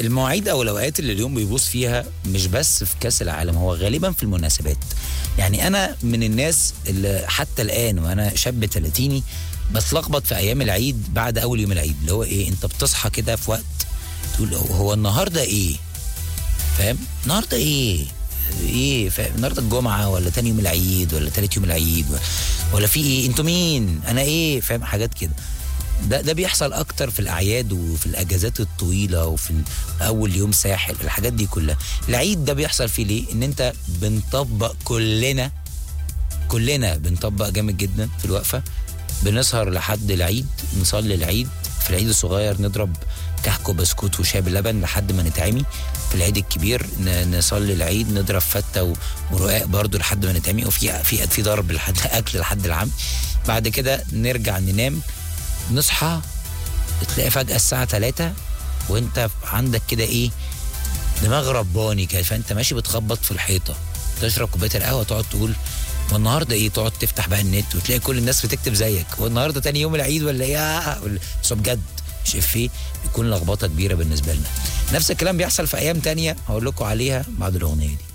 المواعيد او الاوقات اللي اليوم بيبوظ فيها مش بس في كاس العالم هو غالبا في المناسبات يعني انا من الناس اللي حتى الان وانا شاب تلاتيني بتلخبط في ايام العيد بعد اول يوم العيد اللي هو ايه انت بتصحى كده في وقت تقول هو النهارده ايه فاهم النهارده ايه ايه فاهم النهارده الجمعه ولا تاني يوم العيد ولا تالت يوم العيد ولا, ولا في ايه انتوا مين انا ايه فاهم حاجات كده ده ده بيحصل اكتر في الاعياد وفي الاجازات الطويله وفي اول يوم ساحل الحاجات دي كلها العيد ده بيحصل فيه ليه ان انت بنطبق كلنا كلنا بنطبق جامد جدا في الوقفه بنسهر لحد العيد نصلي العيد في العيد الصغير نضرب كحك وبسكوت وشاي باللبن لحد ما نتعمي في العيد الكبير ن- نصلي العيد نضرب فته و- ورقاق برضو لحد ما نتعمي وفي في في ضرب لحد اكل لحد العام بعد كده نرجع ننام نصحى تلاقي فجأة الساعة 3 وانت عندك كده ايه دماغ رباني كده فانت ماشي بتخبط في الحيطة تشرب كوباية القهوة تقعد تقول والنهارده ايه تقعد تفتح بقى النت وتلاقي كل الناس بتكتب زيك والنهارده تاني يوم العيد ولا ايه ولا- بس هو بجد مش افيه بيكون لخبطه كبيره بالنسبه لنا نفس الكلام بيحصل في ايام تانية هقول لكم عليها بعد الاغنيه دي